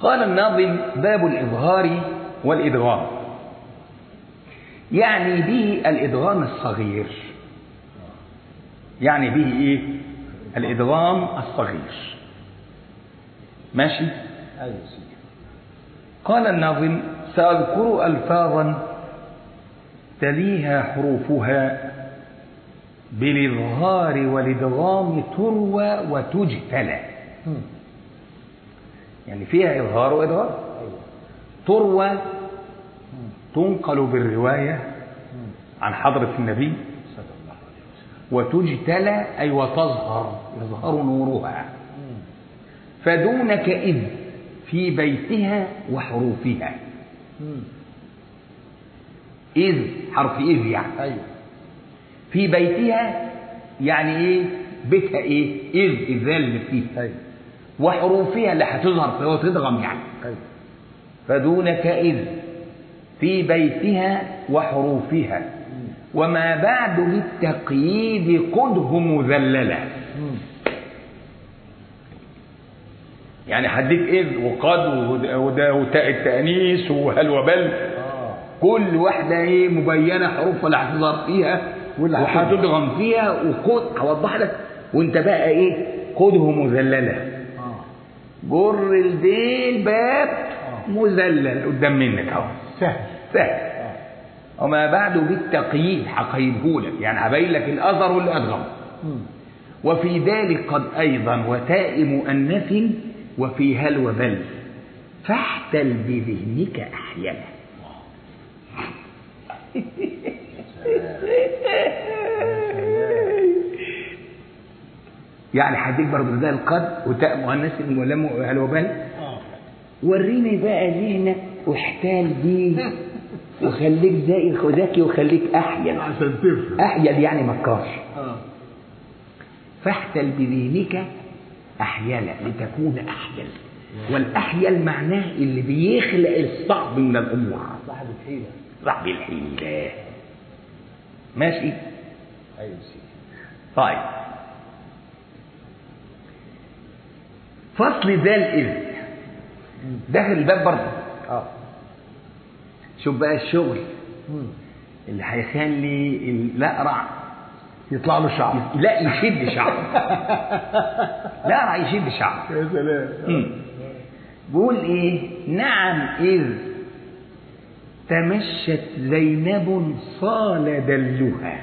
قال الناظم باب الإظهار والإدغام يعني به الإدغام الصغير يعني به إيه الإدغام الصغير ماشي ايوه سيدي قال الناظم سأذكر ألفاظا تليها حروفها بالإظهار والإدغام تروى وتجتلى مم. يعني فيها إظهار وإدغام ايوه تروى مم. تنقل بالرواية مم. عن حضرة النبي صلى الله عليه وسلم وتجتلى أي وتظهر يظهر نورها مم. فدونك إذ في بيتها وحروفها مم. إذ حرف إذ يعني ايوه في بيتها يعني إيه بيتها إيه إذ إذال اللي فيه ايوه وحروفها اللي هتظهر فهو تدغم يعني ايوه فدونك إذ في بيتها وحروفها مم. وما بعد بالتقييد قده مذللة مم. يعني هديك إذ وقد وده- وده وتاء التأنيس وهل وبل اه كل واحدة إيه مبينة حروف اللي هتظهر فيها واللي هتظهر. وهتدغم فيها وقد هوضح لك وأنت بقى إيه قده مذللة اه جر الديل باب آه. مذلل قدام منك أهو سهل سهل اه وما بعده بالتقييد هقيدهولك يعني هبين لك الأثر واللي أدغم مم. وفي ذلك قد أيضا وتاء مؤنث وفي هل وبل فاحتل بذهنك أحيانا يعني هديك برضه زي القد وتاء مؤنث ولم وهل وبل اه وريني بقى ذهنك واحتال بيه وخليك زي ذكي وخليك أحيل عشان تفهم أحيل يعني مكار اه فاحتل بذهنك أحيلا لتكون أحيل والأحيل معناه اللي بيخلق الصعب من الأمور صاحب الحيله صعب الحيلة ماشي ايوه سيدي طيب فصل ذا الإذ داخل الباب برضه اه شوف بقى الشغل مم. اللي هيخلي الأقرع يطلع له شعر لا يشد شعر الأقرع يشد شعر يا سلام مم. بيقول ايه نعم اذ تمشت زينب صال دلها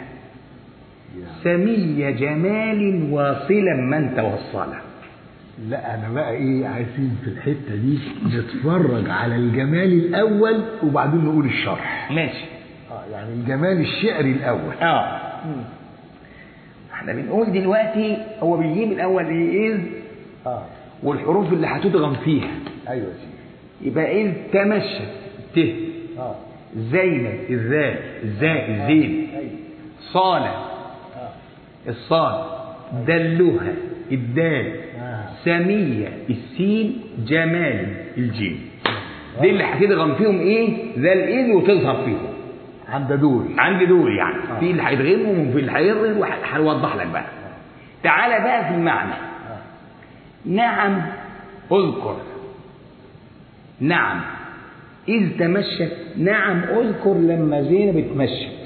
سمي جمال واصلا من توصله لا انا بقى ايه عايزين في الحته دي نتفرج على الجمال الاول وبعدين نقول الشرح ماشي اه يعني الجمال الشعري الاول اه احنا بنقول دلوقتي هو بيجيب الاول ايه اذ اه والحروف اللي هتدغم فيها ايوه يا سيدي يبقى اذ تمشت ت اه زينب الذال الزاء الزين ايوه صال اه الصاد دلها الدال آه. سمية السين جمال الجيم دي اللي هتدغم فيهم ايه ذا الايد وتظهر فيهم عند دول عندي دول يعني آه. في اللي هيدغمهم وفي اللي هيظهر وهوضح لك بقى تعالى بقى في المعنى اه نعم اذكر نعم إذ تمشت نعم اذكر لما زينب اتمشت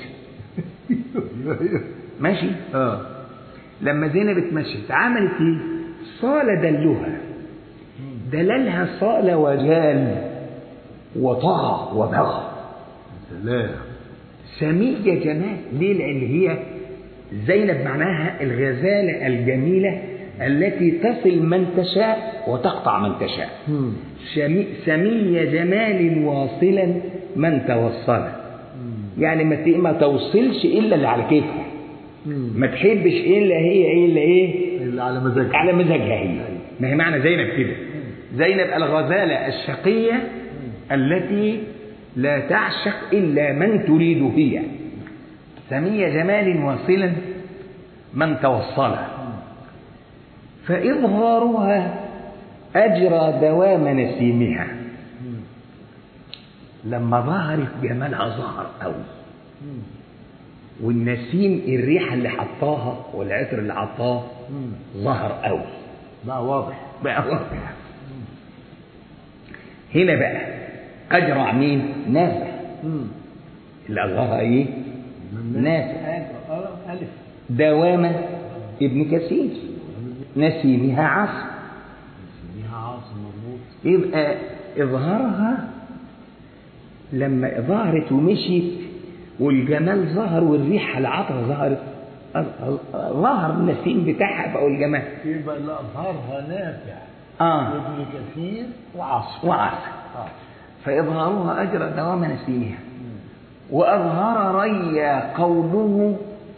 ماشي اه لما زينب اتمشت عملت ايه صال دلها دللها صال وجال وطغى وبغى سلام سمية جمال ليه لأن هي زينب معناها الغزالة الجميلة التي تصل من تشاء وتقطع من تشاء مم. شمي- سمي جمال واصلا من توصل يعني ما ت- ما توصلش الا اللي على كيفها مم. ما تحبش الا هي الا ايه اللي على مزاجك على مزاجها هي ما هي معنى زينب كده زينب الغزالة الشقية التي لا تعشق إلا من تريد هي سمي جمال واصلا من توصله فإظهارها أجرى دوام نسيمها لما ظهرت جمالها ظهر قوي مم. والنسيم الريحة اللي حطاها والعطر اللي حطاه مم. ظهر قوي بقى واضح بقى واضح هنا بقى أجرع مين؟ نافع مم. اللي أظهرها إيه؟ نافع أجر- ألف دوامة ابن كثير نسيمها عصر فيها عاصم مضبوط يبقى إظهارها لما ظهرت ومشيت والجمال ظهر والريحة العطر ظهرت أ- ظهر النسيم بتاعها بقى والجمال يبقى اللي أظهرها نافع آه وابن كثير وعاصم وعصر آه. فإظهارها أجرى دوام نسيمها وأظهر ري قوله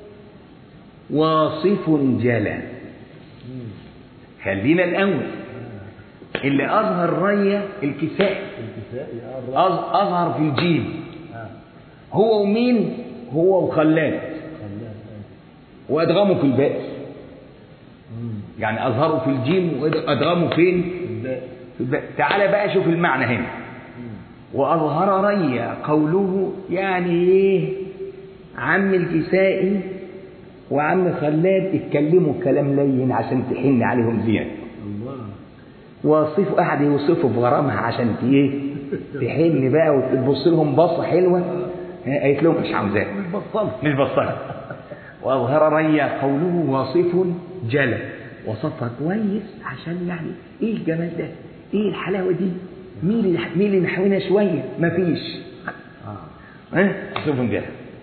واصف جلا مم. خلينا الأول اللي أظهر ري الكساء الكسائي آه، الرأي. أظ- أظهر في الجيم آه. هو ومين هو وخلاد خلاه آه. وأدغمه في الباء مم. يعني أظهره في الجيم وأدغمه فين الباقي في الباء تعال بقى شوف المعنى هنا مم. وأظهر ري قوله يعني إيه عم الكسائي وعم خلاد اتكلموا كلام لين عشان تحن عليهم زيادة الله واصف أحد يوصفه بغرامها عشان ت- إيه تحن بقى وتبص لهم بصة حلوة ها، قالت لهم مش عاوزاه مش بطلت مش بصها وأظهر ري قوله واصف جلى وصفها كويس عشان يعني إيه الجمال ده إيه الحلاوة دي مين اللي مين اللي نحونا شوية مفيش آه. ها واصف جلى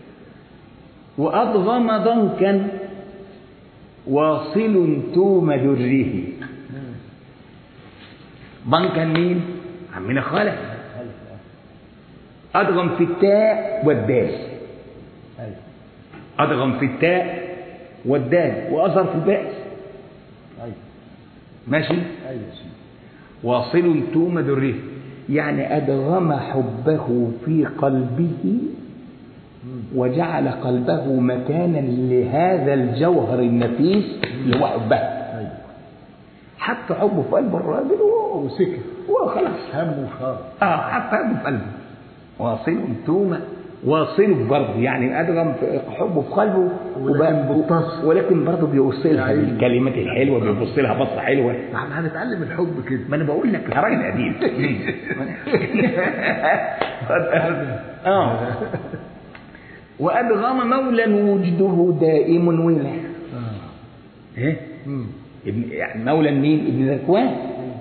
وأضغم ضنكا واصل توم ذره مم. ضنكا مين عمنا خالد ألف آه. أدغم في التاء والدال أيوة. أدغم في التاء والدال وأظهر في الباء أيوة. ماشي أيوة سيدي. واصل توم ذره يعني أدغم حبه في قلبه مم. وجعل قلبه مكانا لهذا الجوهر النفيس اللي هو حبها أيوة. حط حبه في قلب الراجل و- وسكت وخلاص هم وخار اه حط حبه في قلبه واصل توم واصل برضه يعني ادغم في حبه في قلبه ولكن وبقى- بتص. ولكن برضه بيوصلها يعني- بالكلمات الحلوه بيبص لها بصه حلوه احنا هنتعلم الحب كده ما انا بقول لك يا راجل قديم اه وادغم مولى وجده دائم ولا آه. ايه مم. ابن يعني مولى مين ابن ذكوان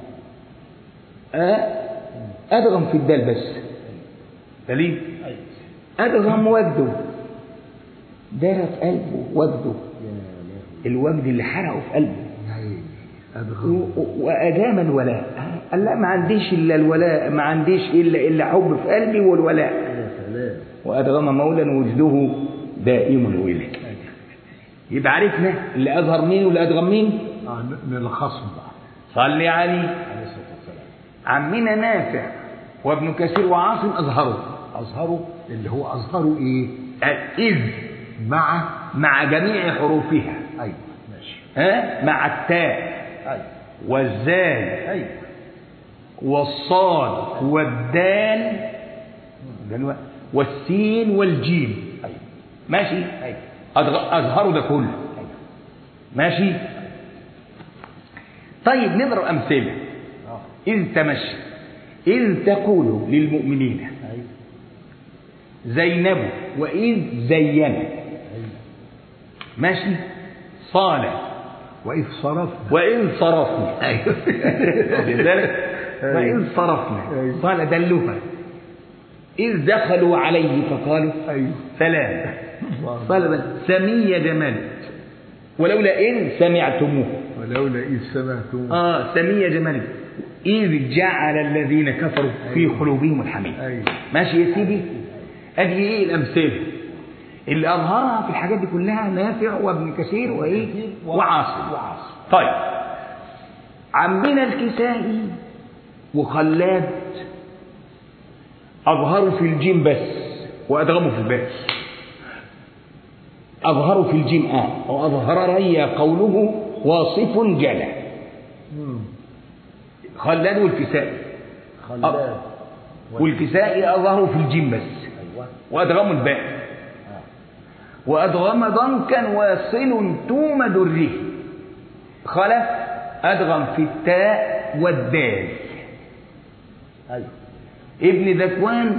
آه ادغم في الدال بس دليل أيوة. ادغم وجده دار في قلبه وجده يا لهوي الوجد اللي حرقه في قلبه يا عيني أدغم و- و- وأدام الولاء قال لا ما عنديش إلا الولاء ما عنديش إلا إلا حب في قلبي والولاء يا سلام وأدغم مولا وجده دائم الولاء يبقى عرفنا اللي أظهر مين واللي أدغم مين آه ن- نلخصهم بقى صلي عليه عليه الصلاة والسلام عمنا نافع وابن كثير وعاصم أظهروا أظهروا اللي هو أظهروا إيه إذ مع مع جميع حروفها أيوة ماشي ها مع التاء أيوة والزال أيوة والصاد والدال دلوقتي والسين والجيم أيوة ماشي أيوة أضغ- أظهروا ده كله أيوة ماشي طيب نضرب أمثلة آه إذ تمشى إذ تقول للمؤمنين أيوة زينب وإذ زين أيوة ماشي صالح وإذ صرفنا وإن صرفنا أيوة واخد بالك؟ وإن صرفنا أيوة. قال دلوها إذ دخلوا عليه فقالوا أيوة سلام قال بل سمي جمال ولولا إن سمعتموه ولولا إذ سمعتم آه سمي جمال إذ جعل الذين كفروا في أيوة. قلوبهم الحميد أيوة ماشي يا سيدي أدي إيه الأمثلة اللي أظهرها في الحاجات دي كلها نافع وابن كثير وإيه وعاصم وعاصم طيب عمنا الكسائي وخلاد أظهروا في الجيم بس وأدغموا في الباء أظهروا في الجيم آه وأظهر ري قوله واصف جلى مم. خلاد والكسائي خلاد والكسائي أظهروا في الجيم بس أيوة وأدغموا الباء آه. وأدغم ضنكا واصل توم دره خلف أدغم في التاء والدال ايوه ابن ذكوان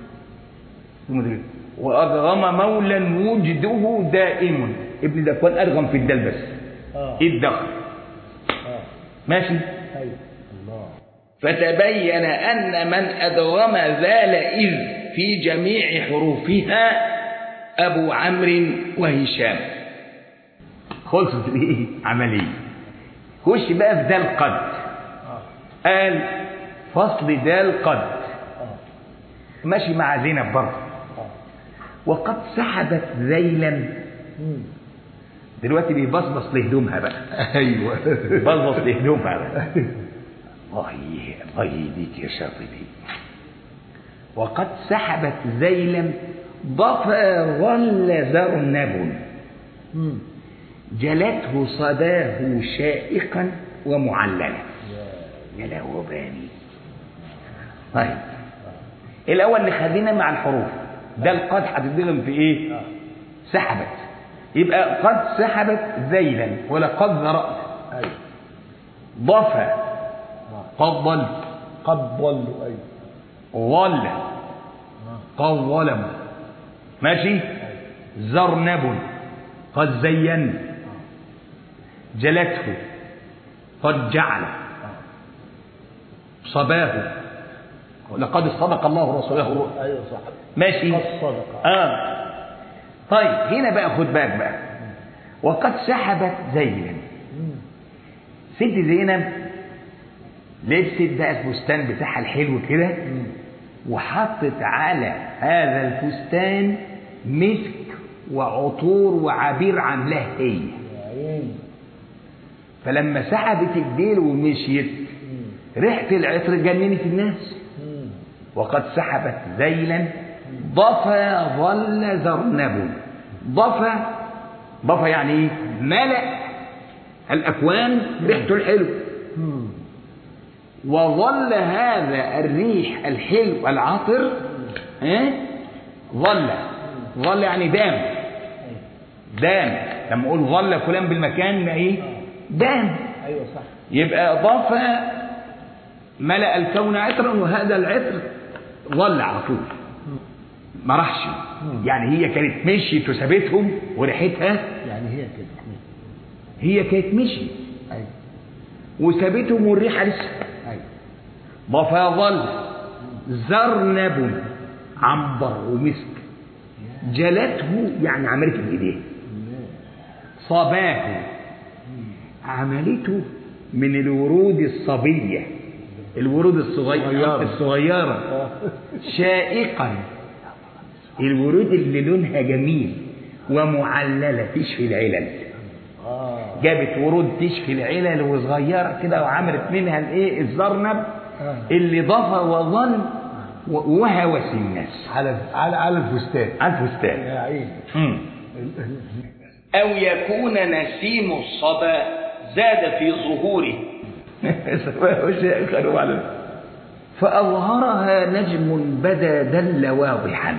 وأدغم مولا وجده دائم ابن ذكوان أدغم في الدال بس اه الدخل اه ماشي ايوه الله فتبين أن من أدغم ذال إذ في جميع حروفها أبو عمرو وهشام خلصت الإيه عملية خش بقى في دال قد اه قال فصل دال قد اه ماشي مع زينب برضه اه وقد سحبت ذيلا مم. دلوقتي بيبصبص لهدومها بقى ايوه بصبص لهدومها بقى الله يه- الله يهديك يا شاطبي وقد سحبت ذيلا ضفى ظل ذرنب مم. جلته صداه شائقا ومعللا يا يا لهوباني طيب الاول اللي خلينا مع الحروف ده القد هتتضغم في ايه آه. سحبت يبقى قد سحبت ذيلا ولا قد ذرأت ايوه ضفى آه. قد ضل قد ضلوا ايوه ظل آه. قد ظلموا ماشي زرنب قد زين جلته قد جعل صباه لقد صدق الله رسوله الرؤيا ايوه صح ماشي قد صدق. اه طيب هنا بقى خد بالك بقى وقد سحبت زينا مم. ست زينب لبست بقى الفستان بتاعها الحلو كده مم. وحطت على هذا الفستان مسك وعطور وعبير عاملاه هي يا عيني فلما سحبت الديل ومشيت مم. ريحة العطر جننت الناس مم. وقد سحبت ذيلا ضفى ظل ذرنب ضفى ضفى يعني ايه ملأ الأكوان ريحته الحلو مم. وظل هذا الريح الحلو العطر ها ظل ظل يعني دام دام لما اقول ظل فلان بالمكان يبقى ايه دام ايوه صح يبقى اضاف ملأ الكون عطرا وهذا العطر ظل على طول ما راحش يعني هي كانت مشيت وسابتهم وريحتها يعني هي كده مم. هي كانت مشيت ايوه وسابتهم والريحه لسه ايوه ضفا ظل زرنب عنبر ومسك جلته يعني عملته بايديه صباه عملته من الورود الصبية الورود الصغيرة صغيرة. الصغيرة آه. شائقا الورود اللي لونها جميل ومعللة تشفي العلل اه جابت ورود تشفي العلل وصغيرة كده وعملت منها الايه الزرنب آه. اللي ضفى وظل و- وهوس الناس على على على الفستان على الفستان يا عيني مم. أو يكون نسيم الصبا زاد في ظهوره شيخا وعلا فأظهرها نجم بدا دل واضحا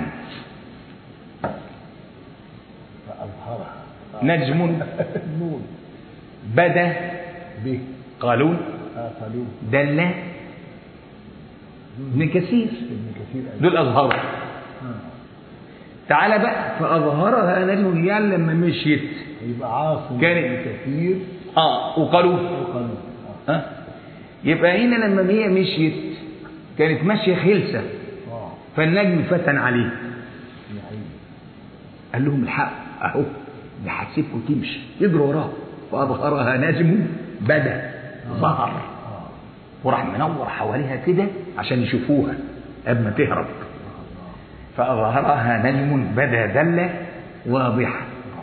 فأظهرها نجم نون بدا به قالون اه قالون دل ابن كثير ابن كثير أيوة. دول أظهروا آه. تعالى بقى فأظهرها نجم يعني لما مشيت يبقى عاصم كانت- ابن كثير اه وقالون وقالون اه ها يبقى هنا لما هي مشيت كانت ماشيه خلسه اه فالنجم فتن عليه يا عيني قال لهم الحق اهو ده هتسيبكم تمشي اجروا وراه فاظهرها نجم بدا ظهر اه وراح منور حواليها كده عشان يشوفوها قبل ما تهرب فأظهرها نجم بدا دل واضحا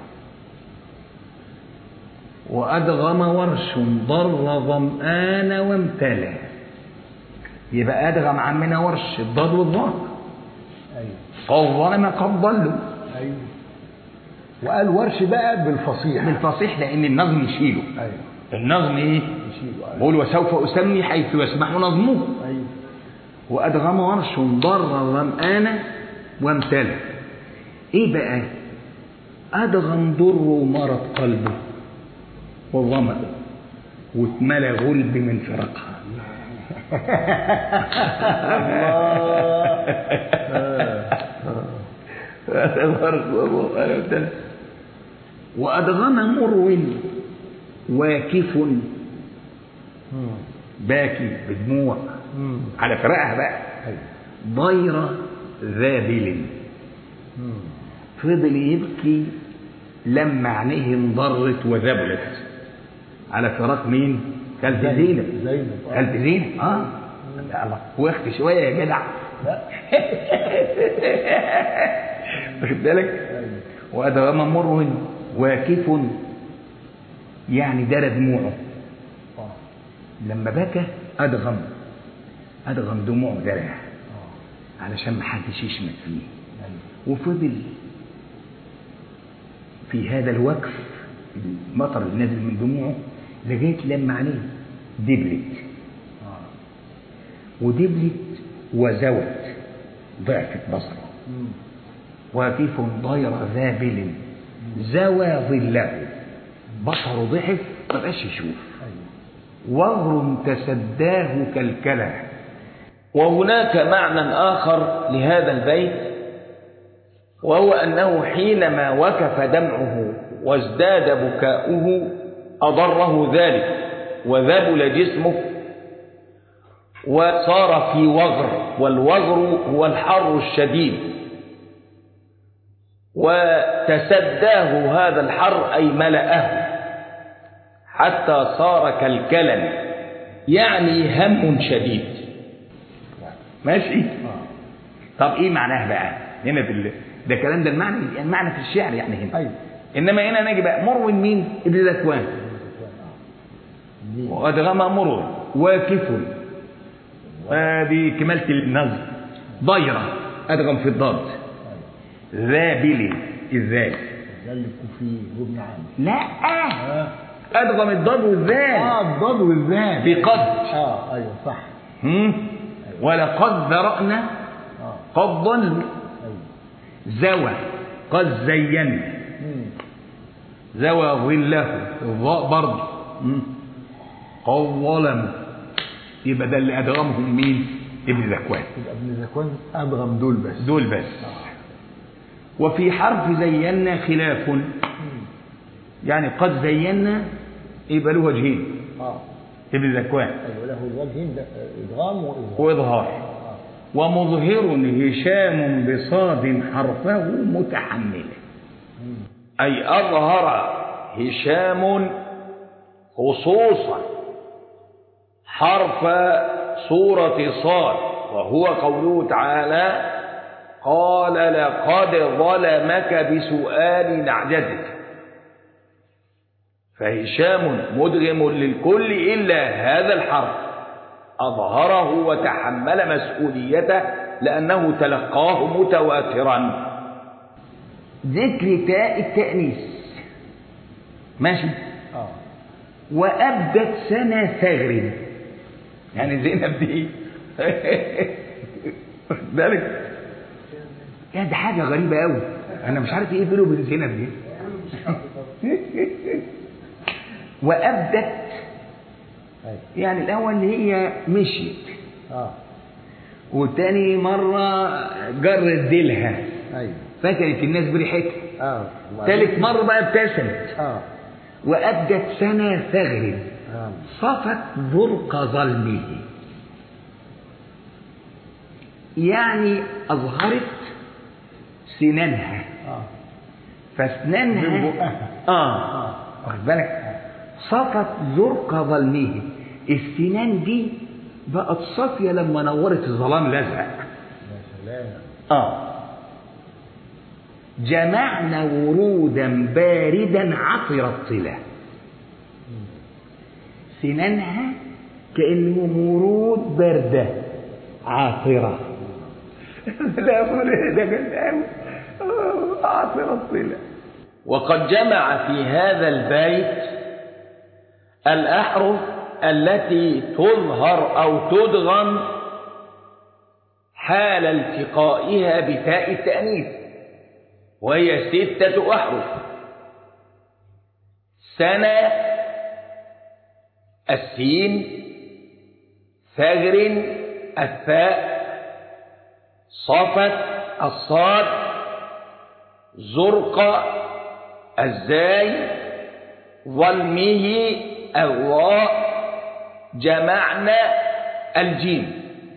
وأدغم ورش ضر ظمآن وامتلى يبقى أدغم عمنا ورش الضاد والضاد ايوه قد ظلم قد ضلوا ايوه وقال ورش بقى بالفصيح بالفصيح لأن النظم يشيله ايوه النظم إيه؟ يشيلوا ايوه بقول وسوف أسمي حيث يسمح نظمه ايوه وأدغم ورش ضر ظمآن وامتلى إيه بقى أدغم ضر ومرض قلبه وظمأ واتملى غلب من فرقها وأدغم مرو واكف باكي بدموع على فراقها بقى ضير ذابل فضل يبكي لما عينيه انضرت وذبلت على فراق مين؟ كلب زينب زينب آه. كلب زينب اه لا الله وقت شويه يا جدع واخد بالك؟ وأدغم مر واكف يعني دار دموعه آه. لما بكى أدغم أدغم دموعه درع آه. علشان ما حدش يشمت فيه أيوة. وفضل في هذا الوقف المطر اللي نازل من دموعه لغايه لما عينيه دبلت آه. ودبلت وزوت ضعفت بصره مم. وكيف ضير ذابل زوى ظله بصره ضعف ما بقاش يشوف أيوة. وغر تسداه كالكلى وهناك معنى آخر لهذا البيت وهو أنه حينما وكف دمعه وازداد بكاؤه أضره ذلك وذبل جسمه وصار في وغر والوغر هو الحر الشديد وتسداه هذا الحر أي ملأه حتى صار كالكلن يعني هم شديد ماشي آه. طب ايه معناها بقى هنا في ال... ده كلام ده المعنى المعنى في الشعر يعني هنا أيوة. انما هنا نجي بقى مروي مين ابن ذكوان مين؟ وادغم مروي واكف هذه كمالة النظم ضيرة ادغم في الضاد ذابل ازاي ده اللي الكوفي وابن عامر لا اه ادغم الضاد والذال اه الضاد والذال بقد اه ايوه صح هم؟ ولقد ذرأنا اه قد ضل ايوه زوى قد زينا مم. زوى ظله الضاء برضه مم. قد ظلموا يبقى ده اللي ادغمهم مين؟ ابن ذكوان يبقى ابن زكوان ادغم دول بس دول بس وفي حرف زينا خلاف يعني قد زينا يبقى له وجهين اه ابن ذكوان ايوه له الوجهين ده آه، ادغام واظهار وإظهار اه ومظهر هشام بصاد حرفه متحمل مم. أي أظهر هشام خصوصا حرف سورة صاد وهو قوله تعالى قال لقد ظلمك بسؤال نعجتك فهشام مدغم للكل إلا هذا الحرف أظهره وتحمل مسؤوليته لأنه تلقاه متواترا ذكر تاء التأنيث ماشي اه وأبدت سنة ثغر يعني زينب دي واخد بالك يا دي حاجة غريبة قوي أنا مش عارف إيه بينه وبين زينب دي وأبدت ايوه يعني الأول هي مشيت اه وتاني مرة جرت ديلها ايوه فكانت الناس بريحتها اه وبعدين- ثالث مرة بقى ابتسمت اه وأبدت سنة ثغر اه صفت برق ظلمه يعني أظهرت سنانها اه من فاسنانها بقها. آه اه واخد بالك صفت زرق ظلمه السنان دي بقت صافية لما نورت الظلام الأزرق يا سلام آه جمعنا ورودا باردا عطر الطلا سنانها كأنه ورود باردة عاطرة لا فرق ده جامد أوي آه، عاطرة الطلا وقد جمع في هذا البيت الأحرف التي تظهر أو تدغم حال التقائها بتاء التأنيث وهي ستة أحرف سنة السين ثغر الثاء صفت الصاد زرق الزاي ظلمه الراء جمعنا الجيم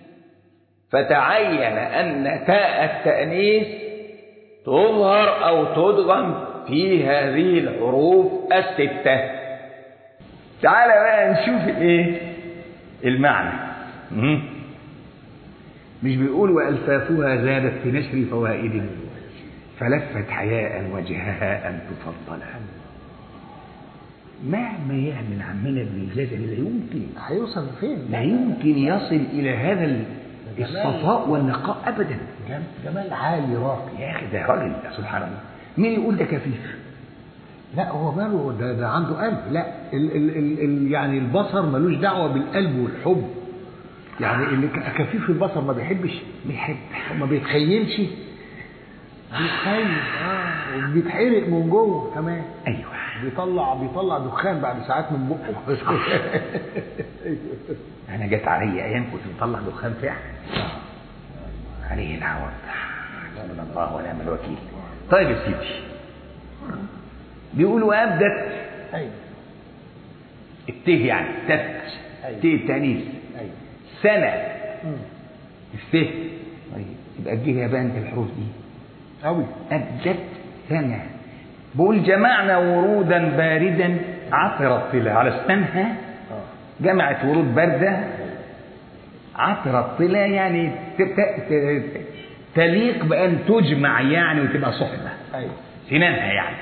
فتعين أن تاء التأنيث تظهر أو تدغم في هذه الحروف الستة تعالى بقى نشوف ايه المعنى مم. مش بيقول والفافها زادت في نشر فوائد فلفت حياء وجهها ان تفضل مهما يعمل عمنا ابن الجزري لا يمكن هيوصل فين؟ لا يمكن يصل الى هذا ال- الصفاء والنقاء ابدا جم- جمال عالي راقي يا اخي ده راجل سبحان الله مين يقول ده كفيف لا هو ماله ده, ده عنده قلب لا ال ال ال ال يعني البصر ملوش دعوه بالقلب والحب يعني اللي ك- كفيف البصر ما بيحبش بيحب ما بيتخيلش بيتخيل اه وبيتحرق من جوه كمان ايوه بيطلع بيطلع دخان بعد ساعات من بقه انا جت علي ايام كنت بطلع دخان فعلا عليه العوض حسبنا الله ونعم الوكيل طيب يا سيدي بيقولوا ابدت ايوه الته يعني تت أيوة. ته التانيث ايوه سنه مم. الفه طيب يبقى تجيبها بقى انت الحروف دي قوي أبدت سنة بقول جمعنا ورودا باردا عطر الطلا على اسنانها اه جمعت ورود باردة عطر الطلا يعني ت- ت- ت- تليق بأن تجمع يعني وتبقى صحبة ايوه سنانها يعني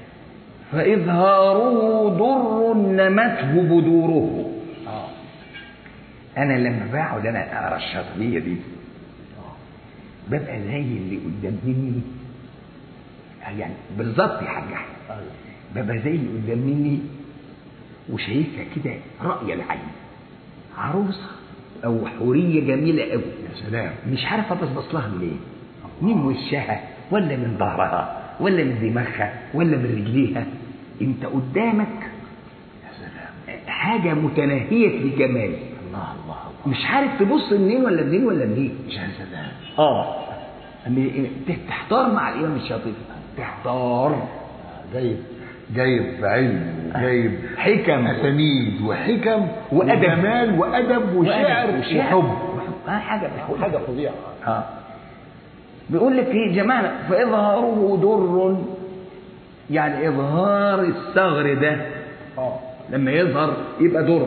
فإظهاره ضر نمته بدوره اه أنا لما بقعد أنا أقرا الشاطبية دي ببقى زي اللي قدام مني يعني بالظبط يا حاج أحمد ايوه ببقى زي اللي قدام مني وشايفها كده رأي العين عروسة أو حورية جميلة قوي يا سلام مش عارف أبصبص لها منين من وشها ولا من ظهرها ولا من دماغها ولا من رجليها انت قدامك يا سلام حاجة متناهية الجمال الله الله الله مش عارف تبص منين ولا منين ولا منين يا سلام اه أم- تحتار مع الإمام الشاطبي تحتار جايب جايب علم وجايب حكم اسانيد وحكم وأدب. وجمال وادب وشعر وحب آه حاجة حاجه فظيعه اه بيقول لك ايه جماعة فإظهاره ضر يعني إظهار الثغر ده اه لما يظهر يبقى ضر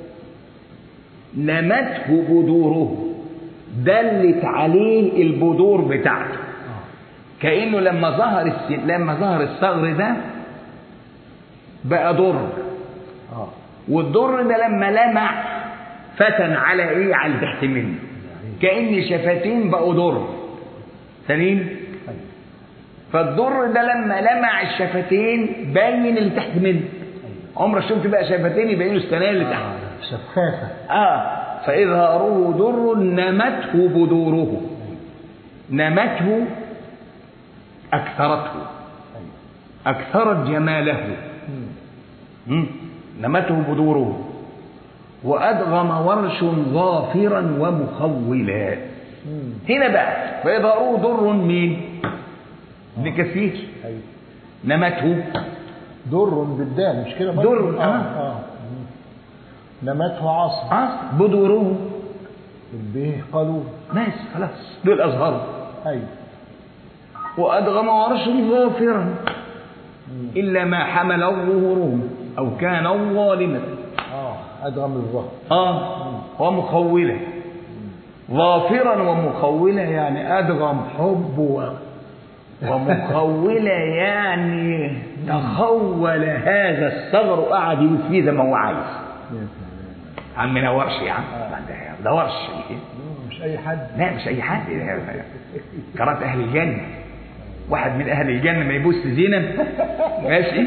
نمته بدوره دلت عليه البذور بتاعته كأنه لما ظهر الس... لما ظهر الثغر ده بقى ضر اه والضر ده لما لمع فتن على ايه على اللي تحت منه كأن شفتين بقوا ضر سليم أيوة. فالضر ده لما لمع الشفتين باين اللي تحت منه عمرك شفت بقى شفتين يبينوا السنان اللي تحت آه، شفافه اه فإظهاره ضر نمته بدوره نمته أكثرته أكثرت جماله مم. نمته بدوره وأدغم ورش ظافرا ومخولا مم. هنا بقى فإظهاره ضر مين؟ ابن كثير ايوه نمته در بالدال مش كده در، برضه؟ آه. اه مم. نمته عصر آه بدوره البيه قالوا بس خلاص دول أظهروا ايوه وأدغم ورش ظافرا إلا ما حمل ظهوره أو كان ظالما اه ادغم الظهر آه ومخولة ظافرا ومخولة يعني أدغم حب و... ومخولة يعني تخول هذا الثغر وقعد يقول فيه زي ما هو عايز يا سلام عمنا ورش يا عم ده- ده ورش مم، مش اي حد لا مش اي حد قرات اهل الجنه واحد من اهل الجنه ما يبوس زينب ماشي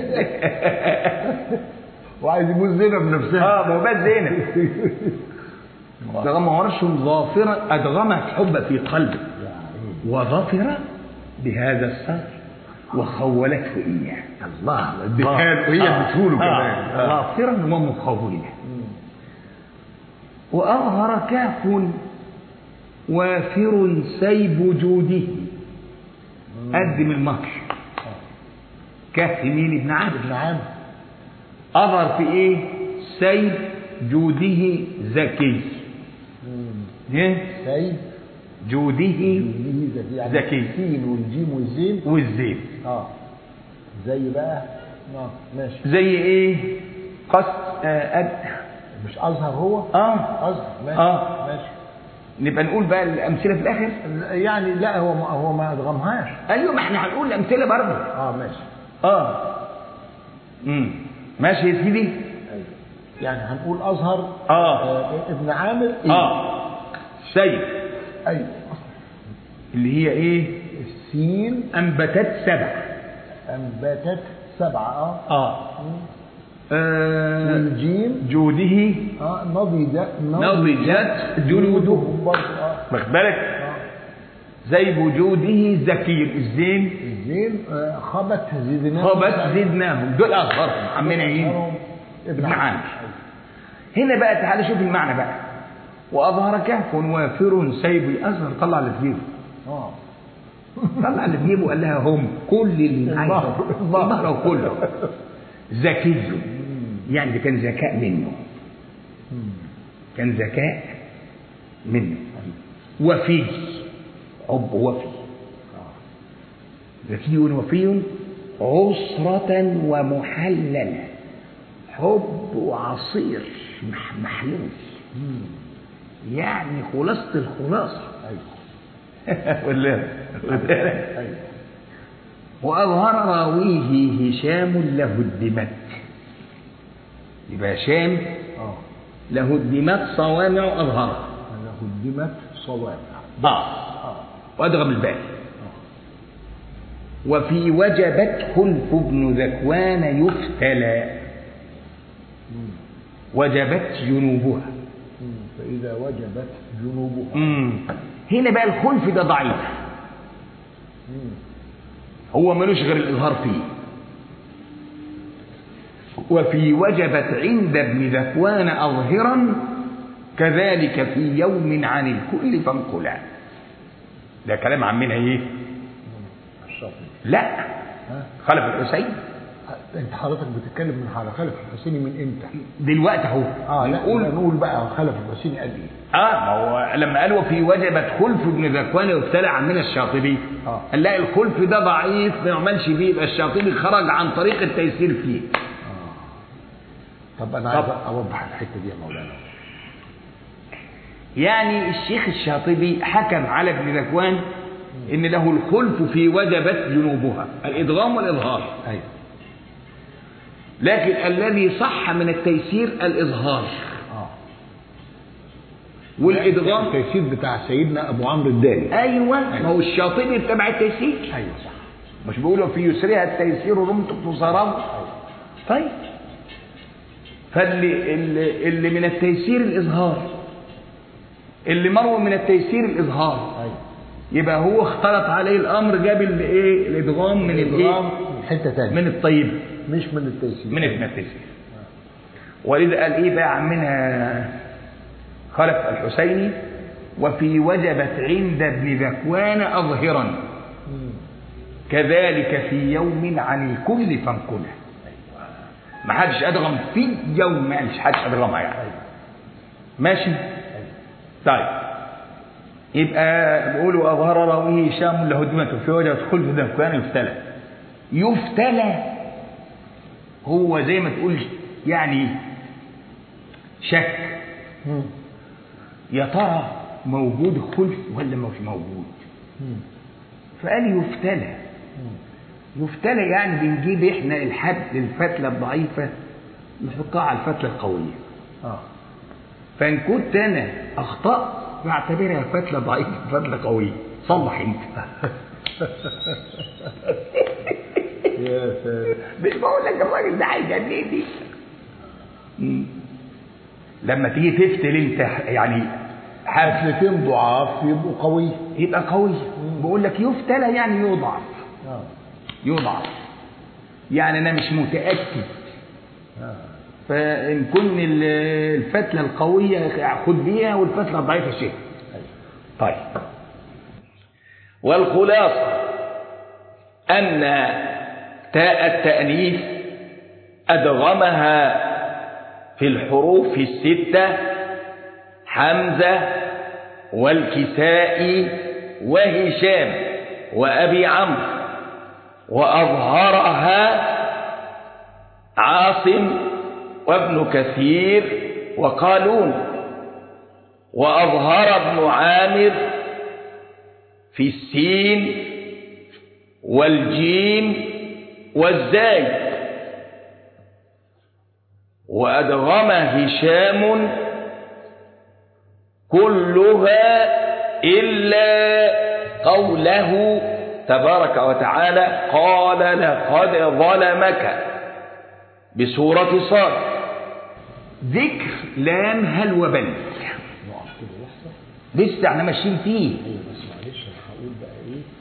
وعايز يبوس زينب نفسها اه ما هو بس زينب ادغم ورش ظافرا ادغمت حب في قلبه وظفر بهذا السر وخولته اياه الله اديها له هي اديته له كمان آه. ظافرا ومخولا وأظهر كهف وافر سيب جوده قدم المهر كهف مين ابن عبد ابن عامر أظهر في إيه سيب جوده زكي إيه؟ سيد جوده اللي زكي يعني زكي. السين والجيم والزين والزين اه زي بقى اه ماشي زي إيه قص آه أد... مش ازهر هو آه ازهر ماشي آه. ماشي نبقى نقول بقى الأمثلة في الآخر يعني لا هو ما هو ما ادغمهاش أيوة ما إحنا هنقول الأمثلة برضه اه ماشي آه امم ماشي يا سيدي ايوه يعني هنقول ازهر آه. آه ابن عامر إيه؟ آه سيد ايوه اللي هي إيه السين أنبتت سبع انبتت سبعه اه آه, آه والجيم جوده اه نضجت نضجت جلودهم برضه اه واخد بالك آه. زي بوجوده زكي الزين الزين آه، خبت زدناه خبت زدناهم دول أصغرهم عمنا إيه ابن ابن عامر عامر هنا بقى تعالى شوف المعنى بقى وأظهر كهف وافر سيب أزهر طلع اللي في جيبه اه طلع اللي في جيبه قال لها هم كل اللي معايا الظهر. الظهر كله ذكي يعني ده كان ذكاء منه كان ذكاء منه وفي حب وفي ذكي وفي عسرة ومحللة حب وعصير مح- محلول يعني خلاصة الخلاصة ايوه ولا ايوه وأظهر راويه هشام له الدمت يبقى هشام اه له الدمت صوامع أظهر انا قدمت صوامع آه اه وأدغم البال وفي وجبت خلف ابن ذكوان يفتلى وجبت جنوبها مم. فاذا وجبت جنوبها مم. هنا بقى الخلف ده ضعيف مم. هو ملوش غير الإظهار فيه وفي وجبت عند ابن ذكوان أظهرا كذلك في يوم عن الكل فانقلا ده كلام عمنا ايه الشاطئ لا ها خلف الحسين انت حضرتك بتتكلم من على خلف الحسيني من امتى؟ دلوقتي اهو اه لا نقول نقول نقول بقى خلف الحسيني قال ايه؟ اه ما هو لما قال وفي وجبت خلف ابن ذكوان يبتلع عمنا الشاطبي آه. قال لا الخلف ده ضعيف ما يعملش بيه يبقى الشاطبي خرج عن طريق التيسير فيه طب انا طب. عايز اوضح الحته دي يا مولانا يعني الشيخ الشاطبي حكم على ابن ذكوان ان له الخلف في وجبت جنوبها الادغام والاظهار ايوه لكن الذي صح من التيسير الاظهار اه والادغام التيسير بتاع سيدنا ابو عمرو الداري ايوه ما هو الشاطبي تبع التيسير ايوه صح مش بيقولوا في يسرها التيسير رمت اقتصاره طيب فاللي اللي, اللي من التيسير الاظهار اللي مروي من التيسير الاظهار ايوه يبقى هو اختلط عليه الامر جاب الايه الادغام من الايه الادغام حته ثانيه من الطيب مش من التيسير من ابن التيسير ولذا قال ايه بقى عمنا خلف الحسيني وفي وجبت عند ابن ذكوان اظهرا مم. كذلك في يوم عن الكل فانقله ما حدش ادغم في يوم ما قالش حدش ادغمها يعني ماشي طيب يبقى بيقولوا اظهر راويه هشام له دمة في وجه خلف ده كان يفتلى يفتلى هو زي ما تقول يعني شك مم. يا ترى موجود خلف ولا مش موجود مم. فقال يفتلى يفتلى يعني بنجيب احنا الحد الفتله الضعيفه نحطها على الفتله القويه اه فان كنت انا اخطات بعتبرها فتله ضعيفه فتله قويه صلح انت يا ساتر بقول لك الراجل ده هيجنني مم. لما تيجي تفتل انت يعني حبل حفلتين ضعاف يبقوا قوي يبقى قوي بقول لك يفتلى يعني يضعف اه يضعف يعني انا مش متاكد اه فإن كن ال- الفتلة القوية خد بيها والفتلة الضعيفة شيء طيب والخلاصة أن تاء التأنيث أدغمها في الحروف الستة حمزة والكسائي وهشام وأبي عمرو وأظهرها عاصم وابن كثير وقالون وأظهر ابن عامر في السين والجيم والزاي وأدغم هشام كلها إلا قوله تبارك وتعالى قال لقد ظلمك بسورة صاد ذكر لام هل وبل نقف كده لحظه لسه احنا ماشيين فيه ايوه بس معلش انا هقول بقى ايه